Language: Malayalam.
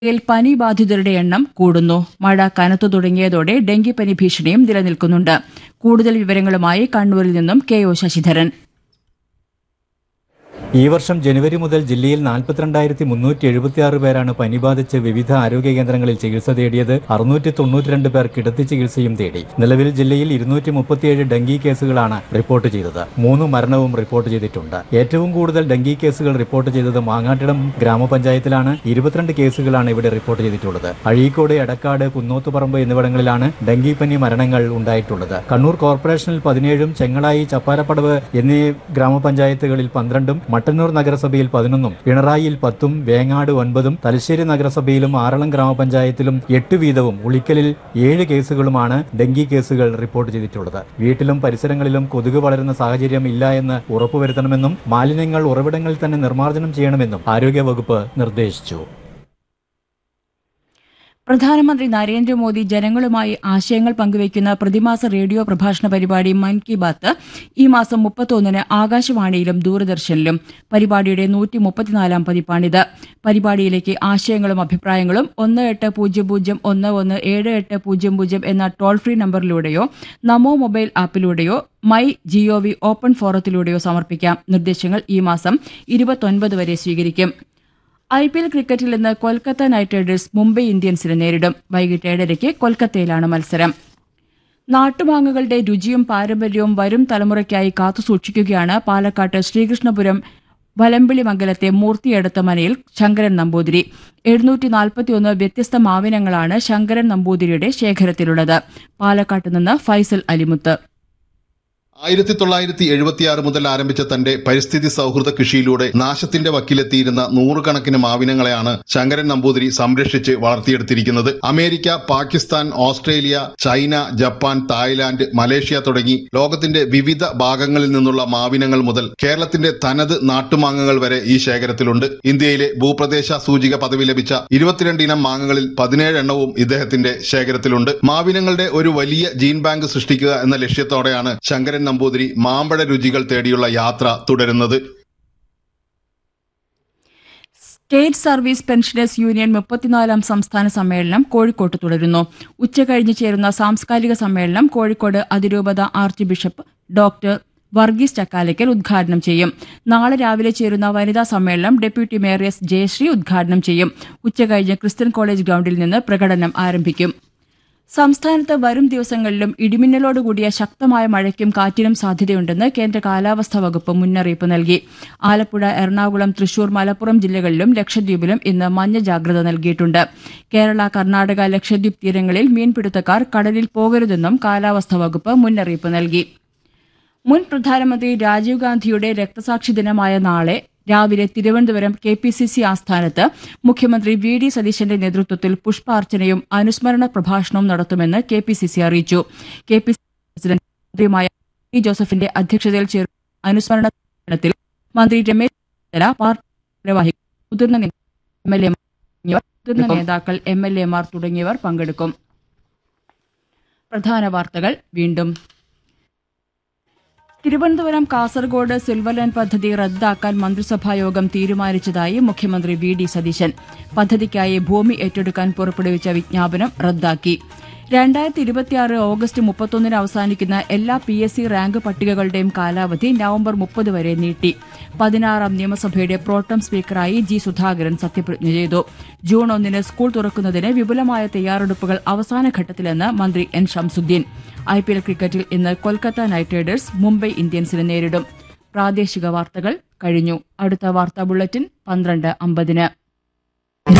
ജില്ലയിൽ പനി ബാധിതരുടെ എണ്ണം കൂടുന്നു മഴ കനത്തു തുടങ്ങിയതോടെ ഡെങ്കിപ്പനി ഭീഷണിയും നിലനിൽക്കുന്നുണ്ട് കൂടുതൽ വിവരങ്ങളുമായി കണ്ണൂരിൽ നിന്നും കെ ഒ ശശിധരൻ ഈ വർഷം ജനുവരി മുതൽ ജില്ലയിൽ നാൽപ്പത്തിരണ്ടായിരത്തി മുന്നൂറ്റി എഴുപത്തിയാറ് പേരാണ് പനി ബാധിച്ച് വിവിധ ആരോഗ്യ കേന്ദ്രങ്ങളിൽ ചികിത്സ തേടിയത് അറുന്നൂറ്റി തൊണ്ണൂറ്റിരണ്ട് പേർ കിടത്തി ചികിത്സയും തേടി നിലവിൽ ജില്ലയിൽ ഇരുന്നൂറ്റി മുപ്പത്തിയേഴ് ഡെങ്കി കേസുകളാണ് റിപ്പോർട്ട് ചെയ്തത് മൂന്ന് മരണവും റിപ്പോർട്ട് ചെയ്തിട്ടുണ്ട് ഏറ്റവും കൂടുതൽ ഡെങ്കി കേസുകൾ റിപ്പോർട്ട് ചെയ്തത് മാങ്ങാട്ടിടം ഗ്രാമപഞ്ചായത്തിലാണ് ഇരുപത്തിരണ്ട് കേസുകളാണ് ഇവിടെ റിപ്പോർട്ട് ചെയ്തിട്ടുള്ളത് അഴീക്കോട് എടക്കാട് കുന്നോത്തുപറമ്പ് എന്നിവിടങ്ങളിലാണ് ഡെങ്കിപ്പനി മരണങ്ങൾ ഉണ്ടായിട്ടുള്ളത് കണ്ണൂർ കോർപ്പറേഷനിൽ പതിനേഴും ചെങ്ങളായി ചപ്പാരപ്പടവ് എന്നീ ഗ്രാമപഞ്ചായത്തുകളിൽ പന്ത്രണ്ടും മട്ടന്നൂർ നഗരസഭയിൽ പതിനൊന്നും പിണറായിയിൽ പത്തും വേങ്ങാട് ഒൻപതും തലശ്ശേരി നഗരസഭയിലും ആറളം ഗ്രാമപഞ്ചായത്തിലും എട്ട് വീതവും ഉളിക്കലിൽ ഏഴ് കേസുകളുമാണ് ഡെങ്കി കേസുകൾ റിപ്പോർട്ട് ചെയ്തിട്ടുള്ളത് വീട്ടിലും പരിസരങ്ങളിലും കൊതുക് വളരുന്ന സാഹചര്യം ഇല്ല എന്ന് ഉറപ്പുവരുത്തണമെന്നും മാലിന്യങ്ങൾ ഉറവിടങ്ങളിൽ തന്നെ നിർമ്മാർജ്ജനം ചെയ്യണമെന്നും ആരോഗ്യവകുപ്പ് നിർദ്ദേശിച്ചു പ്രധാനമന്ത്രി നരേന്ദ്രമോദി ജനങ്ങളുമായി ആശയങ്ങൾ പങ്കുവയ്ക്കുന്ന പ്രതിമാസ റേഡിയോ പ്രഭാഷണ പരിപാടി മൻ കി ബാത്ത് ഈ മാസം മുപ്പത്തൊന്നിന് ആകാശവാണിയിലും ദൂരദർശനിലും പരിപാടിയുടെ നൂറ്റി മുപ്പത്തിനാലാം പതിപ്പാണിത് പരിപാടിയിലേക്ക് ആശയങ്ങളും അഭിപ്രായങ്ങളും ഒന്ന് എട്ട് പൂജ്യം പൂജ്യം ഒന്ന് ഒന്ന് ഏഴ് എട്ട് പൂജ്യം പൂജ്യം എന്ന ടോൾ ഫ്രീ നമ്പറിലൂടെയോ നമോ മൊബൈൽ ആപ്പിലൂടെയോ മൈ ജിഒവി ഓപ്പൺ ഫോറത്തിലൂടെയോ സമർപ്പിക്കാം നിർദ്ദേശങ്ങൾ ഈ മാസം ഇരുപത്തൊൻപത് വരെ സ്വീകരിക്കും ഐ പി എൽ ക്രിക്കറ്റിൽ ഇന്ന് കൊൽക്കത്ത നൈറ്റ് റൈഡേഴ്സ് മുംബൈ ഇന്ത്യൻസിനെ നേരിടും വൈകിട്ട് ഏഴരയ്ക്ക് കൊൽക്കത്തയിലാണ് മത്സരം നാട്ടുമാങ്ങകളുടെ രുചിയും പാരമ്പര്യവും വരും തലമുറയ്ക്കായി കാത്തുസൂക്ഷിക്കുകയാണ് പാലക്കാട്ട് ശ്രീകൃഷ്ണപുരം വലമ്പിളി മംഗലത്തെ മൂർത്തിയെടുത്ത മനയിൽ ശങ്കരൻ നമ്പൂതിരി എഴുന്നൂറ്റി നാൽപ്പത്തിയൊന്ന് വ്യത്യസ്ത മാവിനങ്ങളാണ് ശങ്കരൻ നമ്പൂതിരിയുടെ ശേഖരത്തിലുള്ളത് പാലക്കാട്ട് നിന്ന് ഫൈസൽ അലിമുത്ത് ആയിരത്തി തൊള്ളായിരത്തി എഴുപത്തിയാറ് മുതൽ ആരംഭിച്ച തന്റെ പരിസ്ഥിതി സൗഹൃദ കൃഷിയിലൂടെ നാശത്തിന്റെ വക്കിലെത്തിയിരുന്ന നൂറുകണക്കിന് മാവിനങ്ങളെയാണ് ശങ്കരൻ നമ്പൂതിരി സംരക്ഷിച്ച് വളർത്തിയെടുത്തിരിക്കുന്നത് America Pakistan Australia China Japan Thailand Malaysia തുടങ്ങി ലോകത്തിന്റെ വിവിധ ഭാഗങ്ങളിൽ നിന്നുള്ള മാവിനങ്ങൾ മുതൽ കേരളത്തിന്റെ തനത് നാട്ടുമാങ്ങകൾ വരെ ഈ ശേഖരത്തിലുണ്ട് ഇന്ത്യയിലെ ഭൂപ്രദേശ സൂചിക പദവി ലഭിച്ച ഇരുപത്തിരണ്ട് ഇനം മാങ്ങകളിൽ പതിനേഴ് എണ്ണവും ഇദ്ദേഹത്തിന്റെ ശേഖരത്തിലുണ്ട് മാവിനങ്ങളുടെ ഒരു വലിയ ജീൻ ബാങ്ക് സൃഷ്ടിക്കുക എന്ന ലക്ഷ്യത്തോടെയാണ് ശങ്കരൻ നമ്പൂതിരി മാമ്പഴ രുചികൾ തേടിയുള്ള യാത്ര തുടരുന്നത് സ്റ്റേറ്റ് സർവീസ് പെൻഷനേഴ്സ് യൂണിയൻ മുപ്പത്തിനാലാം സംസ്ഥാന സമ്മേളനം കോഴിക്കോട്ട് തുടരുന്നു ഉച്ചകഴിഞ്ഞ് ചേരുന്ന സാംസ്കാരിക സമ്മേളനം കോഴിക്കോട് അതിരൂപത archbishop doctor Varghese Chakkalakkal ഉദ്ഘാടനം ചെയ്യും നാളെ രാവിലെ ചേരുന്ന വനിതാ സമ്മേളനം ഡെപ്യൂട്ടി മേയർ എസ് ജയശ്രീ ഉദ്ഘാടനം ചെയ്യും ഉച്ചകഴിഞ്ഞ് ക്രിസ്ത്യൻ കോളേജ് ഗ്രൌണ്ടിൽ നിന്ന് പ്രകടനം ആരംഭിക്കും സംസ്ഥാനത്ത് വരും ദിവസങ്ങളിലും ഇടിമിന്നലോടുകൂടിയ ശക്തമായ മഴയ്ക്കും കാറ്റിനും സാധ്യതയുണ്ടെന്ന് കേന്ദ്ര കാലാവസ്ഥാ വകുപ്പ് മുന്നറിയിപ്പ് നൽകി ആലപ്പുഴ എറണാകുളം തൃശൂർ മലപ്പുറം ജില്ലകളിലും ലക്ഷദ്വീപിലും ഇന്ന് മഞ്ഞ ജാഗ്രത നൽകിയിട്ടുണ്ട് കേരള കർണാടക ലക്ഷദ്വീപ് തീരങ്ങളിൽ മീൻപിടുത്തക്കാർ കടലിൽ പോകരുതെന്നും കാലാവസ്ഥാ വകുപ്പ് മുന്നറിയിപ്പ് നൽകി മുൻ പ്രധാനമന്ത്രി രാജീവ് ഗാന്ധിയുടെ രക്തസാക്ഷി ദിനമായ നാളെ രാവിലെ തിരുവനന്തപുരം കെ പി സി സി ആസ്ഥാനത്ത് മുഖ്യമന്ത്രി വി ഡി സതീശന്റെ നേതൃത്വത്തിൽ പുഷ്പാർച്ചനയും അനുസ്മരണ പ്രഭാഷണവും നടത്തുമെന്ന് കെ പി സി സി അറിയിച്ചു കെ പി സി പ്രസിഡന്റ് മന്ത്രിയുമായ ടി ജോസഫിന്റെ അധ്യക്ഷതയിൽ ചേർന്ന അനുസ്മരണ സമ്മേളനത്തിൽ മന്ത്രി രമേശ് ചെന്നിത്തല പാർട്ടി ഭാരവാഹികൾ മുതിർന്ന എം എൽ എമാർ മുതിർന്ന നേതാക്കൾ എം എൽ എമാർ തുടങ്ങിയവർ പങ്കെടുക്കും പ്രധാന വാർത്തകൾ വീണ്ടും തിരുവനന്തപുരം കാസർഗോഡ് സിൽവർ ലൈൻ പദ്ധതി റദ്ദാക്കാൻ മന്ത്രിസഭായോഗം തീരുമാനിച്ചതായി മുഖ്യമന്ത്രി വി ഡി സതീശൻ പദ്ധതിക്കായി ഭൂമി ഏറ്റെടുക്കാൻ പുറപ്പെടുവിച്ച വിജ്ഞാപനം റദ്ദാക്കി രണ്ടായിരത്തി ഇരുപത്തിയാറ് ഓഗസ്റ്റ് മുപ്പത്തൊന്നിന് അവസാനിക്കുന്ന എല്ലാ പി എസ് സി റാങ്ക് പട്ടികകളുടെയും കാലാവധി നവംബർ മുപ്പത് വരെ നീട്ടി പതിനാറാം നിയമസഭയുടെ പ്രോട്ടം സ്പീക്കറായി ജി സുധാകരൻ സത്യപ്രതിജ്ഞ ചെയ്തു ജൂൺ ഒന്നിന് സ്കൂൾ തുറക്കുന്നതിന് വിപുലമായ തയ്യാറെടുപ്പുകൾ അവസാന ഘട്ടത്തിലെന്ന് മന്ത്രി എൻ ഷംസുദ്ദീൻ ഐ പി എൽ ക്രിക്കറ്റിൽ ഇന്ന് കൊൽക്കത്ത നൈറ്റ് റൈഡേഴ്സ് മുംബൈ ഇന്ത്യൻസിനെ നേരിടും പ്രാദേശിക വാർത്തകൾ കഴിഞ്ഞു അടുത്ത വാർത്താ ബുള്ളറ്റിൻ പന്ത്രണ്ട് അമ്പതിന്